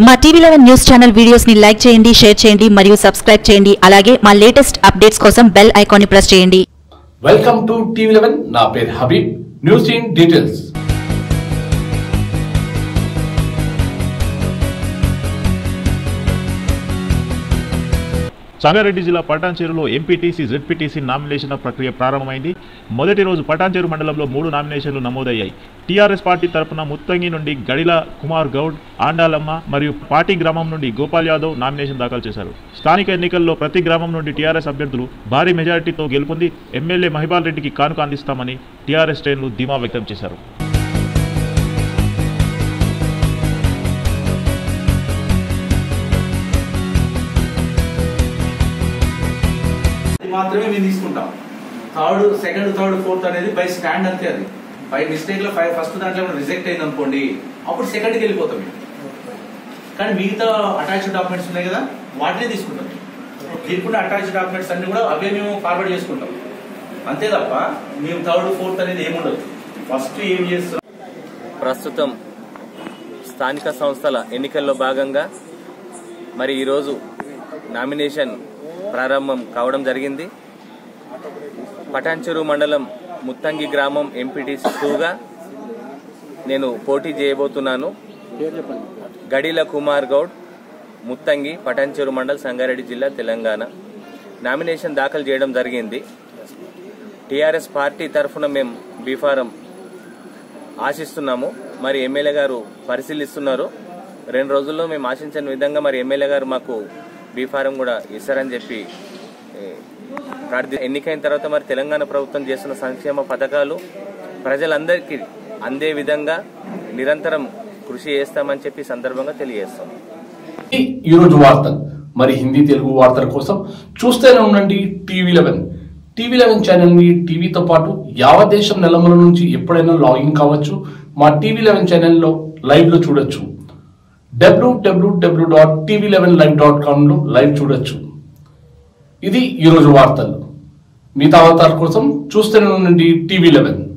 మా TV eleven news channel videos ని like చేయండి షేర్ చేయండి మరియు సబ్స్క్రైబ్ చేయండి అలాగే మా లేటెస్ట్ అప్డేట్స్ కోసం బెల్ ఐకాన్ ని ప్రెస్ చేయండి వెల్కమ్ టు టీవీ లెవెన్ నా పేరు Habeeb news in details Sangareddy జిల్లా పటాన్చేరులో ఎంపీటీసీ జెడ్పీటీసీ నామినేషన్ల ప్రక్రియ ప్రారంభమైంది మొదటి రోజు పటాన్చేరు మండలంలో మూడు నామినేషన్లు నమోదయ్యాయి టీఆర్ఎస్ పార్టీ తరపున ముత్తంగి నుండి గడిల కుమార్ గౌడ్ ఆండాలమ్మ మరియు పార్టీ గ్రామం నుండి గోపాల్ యాదవ్ నామినేషన్ దాఖలు చేశారు స్థానిక ఎన్నికల్లో ప్రతి గ్రామం నుండి టీఆర్ఎస్ అభ్యర్థులు భారీ మెజారిటీతో గెలుపొంది ఎమ్మెల్యే మహిపాల్ రెడ్డికి కానుక అందిస్తామని టీఆర్ఎస్ శ్రేణులు ధీమా వ్యక్తం చేశారు అది మాత్రమే మేము తీసుకుంటాం థర్డ్ సెకండ్ థర్డ్ ఫోర్త్ అనేది బై స్టాండ్ అంతే అది బై మిస్టేక్ లో ఫైవ్ ఫస్ట్ దాంట్లో రిజెక్ట్ అయింది అనుకోండి అప్పుడు సెకండ్కి వెళ్ళిపోతాం మేము కానీ మిగతా అటాచ్డ్ డాక్యుమెంట్స్ ఉన్నాయి కదా వాటినే తీసుకుంటాం దీనికి అటాచ్డ్ డాక్యుమెంట్స్ అన్ని కూడా అవే మేము ఫార్వర్డ్ చేసుకుంటాం అంతే తప్ప మేము థర్డ్ ఫోర్త్ అనేది ఏముండదు ఫస్ట్ ఏం చేస్తున్నాం ప్రస్తుతం స్థానిక సంస్థల ఎన్నికల్లో భాగంగా మరి ఈరోజు నామినేషన్ ప్రారంభం కావడం జరిగింది పటాన్చెరు మండలం ముత్తంగి గ్రామం ఎంపీటీసీ టూగా నేను పోటీ చేయబోతున్నాను గడిల కుమార్ గౌడ్ ముత్తంగి పటాన్చెరు మండల్ సంగారెడ్డి జిల్లా తెలంగాణ నామినేషన్ దాఖలు చేయడం జరిగింది టీఆర్ఎస్ పార్టీ తరఫున మేము బీఫారం ఆశిస్తున్నాము మరి ఎమ్మెల్యే గారు పరిశీలిస్తున్నారు రెండు రోజుల్లో మేము ఆశించిన విధంగా మరి ఎమ్మెల్యే గారు మాకు బీఫారం కూడా ఇస్తారని చెప్పి ఏ, ప్రార్థి ఎన్నికైన తర్వాత మరి తెలంగాణ ప్రభుత్వం చేస్తున్న సంక్షేమ పథకాలు ప్రజలందరికీ అందే విధంగా నిరంతరం కృషి చేస్తామని చెప్పి ఈ సందర్భంగా తెలియజేస్తాం ఈ ఈరోజు వార్తలు మరి హిందీ తెలుగు వార్తల కోసం చూస్తూనే ఉండండి TV eleven TV eleven channel ని టీవీతో పాటు యావత్ దేశం నెలమల నుంచి ఎప్పుడైనా లాగిన్ కావచ్చు మా టీవీ లెవెన్ ఛానల్లో లైవ్ లో చూడొచ్చు డబ్ల్యూడబ్ల్యూడబ్ల్యూ dot TV eleven live dot com లో లైవ్ చూడొచ్చు ఇది ఈరోజు వార్తలు మిగతా వార్తల కోసం చూస్తూనే ఉండండి టీవీ లెవెన్